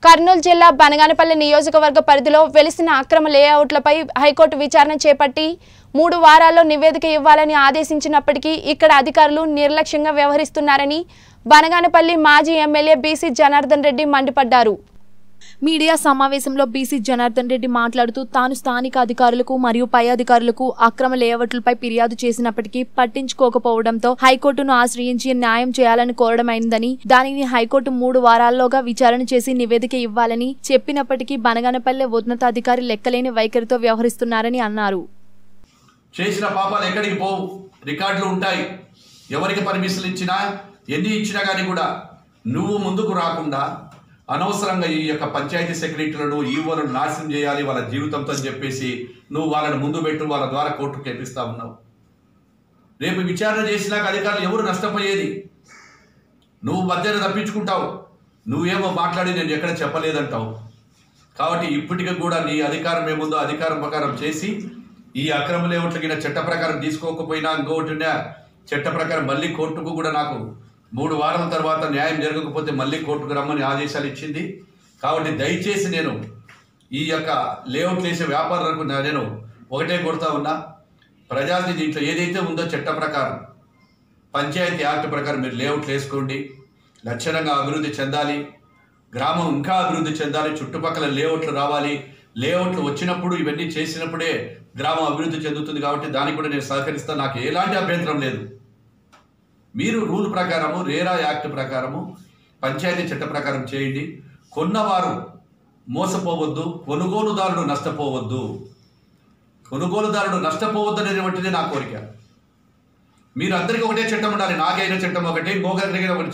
కర్నూలు జిల్లా బనగానపల్లి నియోజకవర్గ పరిధిలో వెలిసిన అక్రమ లేఅవుట్లపై హైకోర్టు విచారణ చేపట్టి మూడు వారాల్లో నివేదిక ఇవ్వాలని ఆదేశించినప్పటికీ ఇక్కడ అధికారులు నిర్లక్ష్యంగా వ్యవహరిస్తున్నారని బనగానపల్లి మాజీ ఎమ్మెల్యే బీసీ జనార్దన్ రెడ్డి మండిపడ్డారు మీడియా సమావేశంలో బీసీ జనార్దన్ రెడ్డి మాట్లాడుతూ తాను స్థానిక అధికారులకు మరియు పై అధికారులకు అక్రమ లేఅవుట్లపై ఫిర్యాదు చేసినప్పటికీ పట్టించుకోకపోవడంతో హైకోర్టును ఆశ్రయించి న్యాయం చేయాలని కోరడమైందని దానిని హైకోర్టు మూడు వారాల్లోగా విచారణ చేసి నివేదిక ఇవ్వాలని చెప్పినప్పటికీ బనగానపల్లె ఉన్నతాధికారి లెక్కలేని వైఖరితో వ్యవహరిస్తున్నారని అన్నారు చేసిన పాపాలు ఎక్కడికి పోవు రికార్డులు ఉంటాయి ఎవరికి పర్మిషన్లు ఇచ్చినా ఎన్ని ఇచ్చినా కానీ కూడా నువ్వు ముందుకు రాకుండా అనవసరంగా ఈ యొక్క పంచాయతీ సెక్రటరీలను ఈవోలను నాశనం చేయాలి వాళ్ళ జీవితంతో అని చెప్పేసి నువ్వు వాళ్ళని ముందు పెట్టు వాళ్ళ ద్వారా కోర్టుకు కేపిస్తా ఉన్నావు రేపు విచారణ చేసినాక అధికారులు ఎవరు నష్టపోయేది నువ్వు మధ్యన తప్పించుకుంటావు నువ్వేమో మాట్లాడి నేను ఎక్కడ చెప్పలేదంటావు కాబట్టి ఇప్పటికి కూడా నీ అధికారం ఏముందో అధికారం ప్రకారం చేసి ఈ అక్రమ లేఅవుట్లకి చట్ట ప్రకారం తీసుకోకపోయినా ఇంకొకటి ఉన్నా చట్ట ప్రకారం మళ్ళీ కోర్టుకు కూడా నాకు మూడు వారాల తర్వాత న్యాయం జరగకపోతే మళ్ళీ కోర్టుకు రమ్మని ఆదేశాలు ఇచ్చింది కాబట్టి దయచేసి నేను ఈ యొక్క లేఅవుట్లు వేసే వ్యాపారులకు నా- నేను ఒకటే కొడతా ఉన్నా ప్రజాతి దీంట్లో ఏదైతే ఉందో చట్ట ప్రకారం పంచాయతీ యాక్ట్ ప్రకారం మీరు లేఅవుట్లు వేసుకోండి లక్షణంగా అభివృద్ధి చెందాలి గ్రామం ఇంకా అభివృద్ధి చెందాలి చుట్టుపక్కల లేఅవుట్లు రావాలి లేఅవుట్లు వచ్చినప్పుడు ఇవన్నీ చేసినప్పుడే గ్రామం అభివృద్ధి చెందుతుంది కాబట్టి దానికి కూడా నేను సహకరిస్తాను నాకు ఎలాంటి అభ్యంతరం లేదు మీరు రూల్ ప్రకారము రేరా యాక్ట్ ప్రకారము పంచాయతీ చట్ట ప్రకారం చేయండి కొన్నవారు మోసపోవద్దు కొనుగోలుదారుడు నష్టపోవద్దు కొనుగోలుదారుడు నష్టపోవద్దు అనేటువంటిది నా కోరిక మీరు అందరికీ ఒకటే చట్టం ఉండాలి నాకైనా చట్టం ఒకటి ఇంకొకరికి ఒకటి